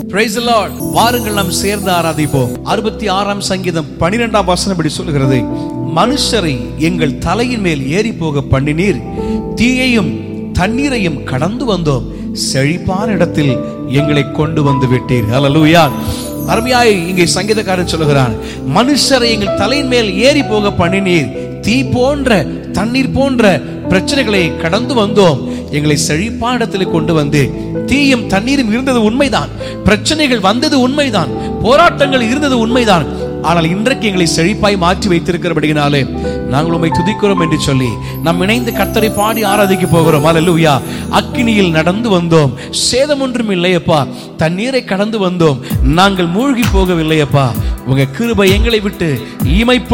Praise the Lord. வாருங்கள் நாம் சேர்ந்து ஆராதிப்போம் அறுபத்தி ஆறாம் சங்கீதம் பனிரெண்டாம் வசனம் இப்படி சொல்கிறது மனுஷரை எங்கள் தலையின் மேல் ஏறி போக பண்ணினீர் தீயையும் தண்ணீரையும் கடந்து வந்தோம் செழிப்பான இடத்தில் எங்களை கொண்டு வந்து விட்டீர் ஹalleluya அருமையாய் இங்கே சங்கீதக்காரன் சொல்லுகிறான் மனுஷரை எங்கள் தலையின் மேல் ஏறி போக பண்ணினீர் தீ போன்ற தண்ணீர் போன்ற பிரச்சனைகளை கடந்து வந்தோம் எங்களை செழிப்பான இடத்தில் கொண்டு வந்து தீயும் தண்ணீரும் இருந்தது உண்மைதான் பிரச்சனைகள் வந்தது உண்மைதான் போராட்டங்கள் இருந்தது உண்மைதான் ஆனால் இன்றைக்கு எங்களை செழிப்பாய் மாற்றி வைத்திருக்கிறபடினாலே நாங்கள் உண்மை துதிக்கிறோம் என்று சொல்லி நாம் இணைந்து கர்த்தரை பாடி ஆராதிக்க போகிறோம் அல்லேலூயா அக்கினியில் நடந்து வந்தோம் சேதம் ஒன்றும் இல்லையப்பா தண்ணீரை கடந்து வந்தோம் நாங்கள் மூழ்கி போகவில்லையப்பா உங்க கிருபை எங்களை விட்டு இமைப்ப